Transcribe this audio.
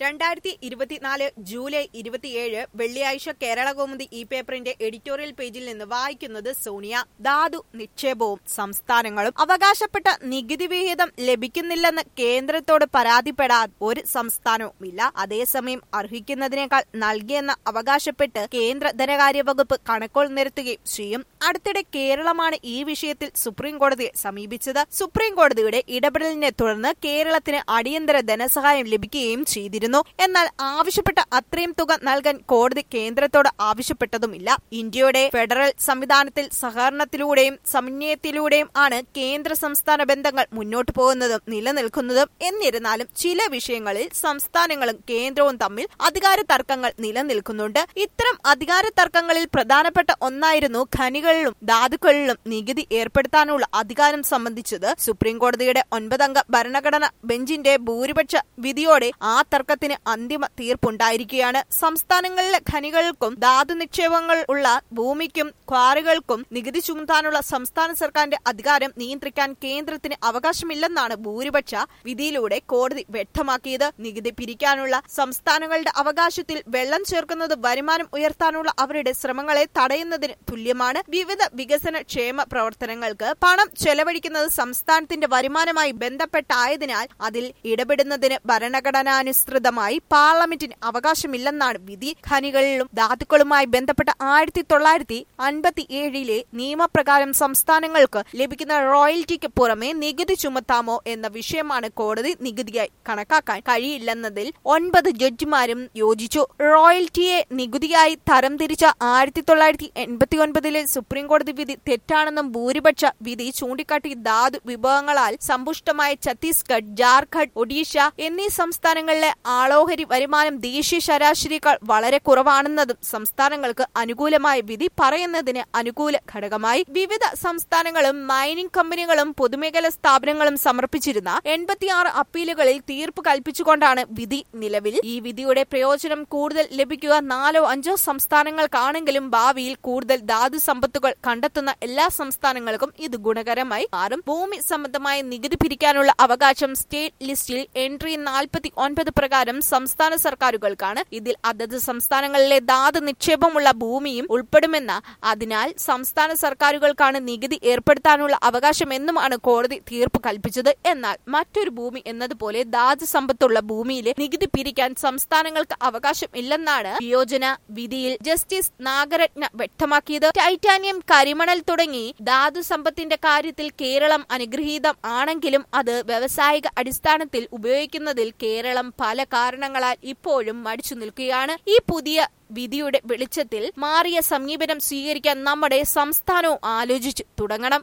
രണ്ടായിരത്തി ഇരുപത്തിനാല് ജൂലൈ ഇരുപത്തിയേഴ് വെള്ളിയാഴ്ച കേരള കൗമുദി ഈ പേപ്പറിന്റെ എഡിറ്റോറിയൽ പേജിൽ നിന്ന് വായിക്കുന്നത് സോണിയ ധാതു നിക്ഷേപവും സംസ്ഥാനങ്ങളും അവകാശപ്പെട്ട നികുതി വിഹിതം ലഭിക്കുന്നില്ലെന്ന് കേന്ദ്രത്തോട് പരാതിപ്പെടാൻ ഒരു സംസ്ഥാനവുമില്ല അതേസമയം അർഹിക്കുന്നതിനേക്കാൾ നൽകിയെന്ന് അവകാശപ്പെട്ട് കേന്ദ്ര ധനകാര്യ വകുപ്പ് കണക്കുകൾ നിരത്തുകയും ചെയ്യും അടുത്തിടെ കേരളമാണ് ഈ വിഷയത്തിൽ സുപ്രീം കോടതിയെ സമീപിച്ചത് സുപ്രീം കോടതിയുടെ ഇടപെടലിനെ തുടർന്ന് കേരളത്തിന് അടിയന്തര ധനസഹായം ലഭിക്കുകയും ചെയ്തിരുന്നു എന്നാൽ ആവശ്യപ്പെട്ട അത്രയും തുക നൽകാൻ കോടതി കേന്ദ്രത്തോട് ആവശ്യപ്പെട്ടതുമില്ല ഇന്ത്യയുടെ ഫെഡറൽ സംവിധാനത്തിൽ സഹകരണത്തിലൂടെയും സമന്വയത്തിലൂടെയും ആണ് കേന്ദ്ര സംസ്ഥാന ബന്ധങ്ങൾ മുന്നോട്ടു പോകുന്നതും നിലനിൽക്കുന്നതും എന്നിരുന്നാലും ചില വിഷയങ്ങളിൽ സംസ്ഥാനങ്ങളും കേന്ദ്രവും തമ്മിൽ അധികാര തർക്കങ്ങൾ നിലനിൽക്കുന്നുണ്ട് ഇത്തരം അധികാര തർക്കങ്ങളിൽ പ്രധാനപ്പെട്ട ഒന്നായിരുന്നു ഖനികളിലും ധാതുക്കളിലും നികുതി ഏർപ്പെടുത്താനുള്ള അധികാരം സംബന്ധിച്ചത് സുപ്രീം കോടതിയുടെ ഒൻപതംഗ ഭരണഘടന ബെഞ്ചിന്റെ ഭൂരിപക്ഷ വിധിയോടെ ആ തർക്കത്തിന് അന്തിമ തീർപ്പുണ്ടായിരിക്കുകയാണ് സംസ്ഥാനങ്ങളിലെ ഖനികൾക്കും ധാതു നിക്ഷേപങ്ങൾ ഉള്ള ഭൂമിക്കും ക്വാറികൾക്കും നികുതി ചുമത്താനുള്ള സംസ്ഥാന സർക്കാരിന്റെ അധികാരം നിയന്ത്രിക്കാൻ കേന്ദ്രത്തിന് അവകാശമില്ലെന്നാണ് ഭൂരിപക്ഷ വിധിയിലൂടെ കോടതി വ്യക്തമാക്കിയത് നികുതി പിരിക്കാനുള്ള സംസ്ഥാനങ്ങളുടെ അവകാശത്തിൽ വെള്ളം ചേർക്കുന്നത് വരുമാനം ഉയർത്താനുള്ള അവരുടെ ശ്രമങ്ങളെ തടയുന്നതിന് തുല്യമാണ് വിവിധ വികസന ക്ഷേമ പ്രവർത്തനങ്ങൾക്ക് പണം ചെലവഴിക്കുന്നത് സംസ്ഥാനത്തിന്റെ വരുമാനമായി ബന്ധപ്പെട്ടായതിനാൽ അതിൽ ഇടപെടുന്നതിന് ഭരണഘടനാനുസൃതമായി പാർലമെന്റിന് അവകാശമില്ലെന്നാണ് വിധി ഖനികളിലും ധാതുക്കളുമായി ബന്ധപ്പെട്ട ആയിരത്തി തൊള്ളായിരത്തി അൻപത്തി ഏഴിലെ നിയമപ്രകാരം സംസ്ഥാനങ്ങൾക്ക് ലഭിക്കുന്ന റോയൽറ്റിക്ക് പുറമെ നികുതി ചുമത്താമോ എന്ന വിഷയമാണ് കോടതി നികുതിയായി കണക്കാക്കാൻ കഴിയില്ലെന്നതിൽ ഒൻപത് ജഡ്ജിമാരും യോജിച്ചു റോയൽറ്റിയെ നികുതിയായി തരംതിരിച്ച ആയിരത്തി തൊള്ളായിരത്തി എൺപത്തി ഒൻപതിലെ സുപ്രീം കോടതി വിധി തെറ്റാണെന്നും ഭൂരിപക്ഷ വിധി ചൂണ്ടിക്കാട്ടി ധാതു വിഭവങ്ങളാൽ സമ്പുഷ്ടമായ ഛത്തീസ്ഗഡ് ജാർഖണ്ഡ് ഒഡീഷ എന്നീ സംസ്ഥാനങ്ങളിലെ ആളോഹരി വരുമാനം ദേശീയ ശരാശരിയേക്കാൾ വളരെ കുറവാണെന്നതും സംസ്ഥാനങ്ങൾക്ക് അനുകൂലമായ വിധി പറയുന്നതിന് അനുകൂല ഘടകമായി വിവിധ സംസ്ഥാനങ്ങളും മൈനിംഗ് കമ്പനികളും പൊതുമേഖലാ സ്ഥാപനങ്ങളും സമർപ്പിച്ചിരുന്ന എൺപത്തിയാറ് അപ്പീലുകളിൽ തീർപ്പ് കൽപ്പിച്ചുകൊണ്ടാണ് വിധി നിലവിൽ ഈ വിധിയുടെ പ്രയോജനം കൂടുതൽ ലഭിക്കുക നാലോ അഞ്ചോ സംസ്ഥാനങ്ങൾക്കാണെങ്കിലും ഭാവിയിൽ കൂടുതൽ ധാതു സമ്പത്തുകൾ കണ്ടെത്തുന്ന എല്ലാ സംസ്ഥാനങ്ങൾക്കും ഇത് ഗുണകരമായി മാറും ഭൂമി സംബന്ധമായ നികുതി പിരിക്കാനുള്ള അവകാശം സ്റ്റേറ്റ് ലിസ്റ്റിൽ എൻട്രി നാൽപ്പത്തി ഒൻപത് പ്രകാരം സംസ്ഥാന സർക്കാരുകൾക്കാണ് ഇതിൽ അതത് സംസ്ഥാനങ്ങളിലെ ധാതു നിക്ഷേപമുള്ള ഭൂമിയും ഉൾപ്പെടുമെന്ന അതിനാൽ സംസ്ഥാന സർക്കാരുകൾക്കാണ് നികുതി ഏർപ്പെടുത്താനുള്ള അവകാശമെന്നുമാണ് കോടതി തീർപ്പ് കൽപ്പിച്ചത് എന്നാൽ മറ്റൊരു ഭൂമി എന്നതുപോലെ ധാതു സമ്പത്തുള്ള ഭൂമിയിലെ നികുതി പിരിക്കാൻ സംസ്ഥാനങ്ങൾക്ക് അവകാശം ഇല്ലെന്നാണ് വിയോജന വിധിയിൽ ജസ്റ്റിസ് നാഗരത്ന വ്യക്തമാക്കിയത് ടൈറ്റാനിയം കരിമണൽ തുടങ്ങി ധാതു സമ്പത്തിന്റെ കാര്യത്തിൽ കേരളം അനുഗ്രഹീതം ആണെങ്കിലും അത് വ്യവസായിക അടിസ്ഥാനത്തിൽ ഉപയോഗിക്കുന്നതിൽ കേരളം പല കാരണങ്ങളാൽ ഇപ്പോഴും മടിച്ചു നിൽക്കുകയാണ് ഈ പുതിയ വിധിയുടെ വെളിച്ചത്തിൽ മാറിയ സമീപനം സ്വീകരിക്കാൻ നമ്മുടെ സംസ്ഥാനവും ആലോചിച്ചു തുടങ്ങണം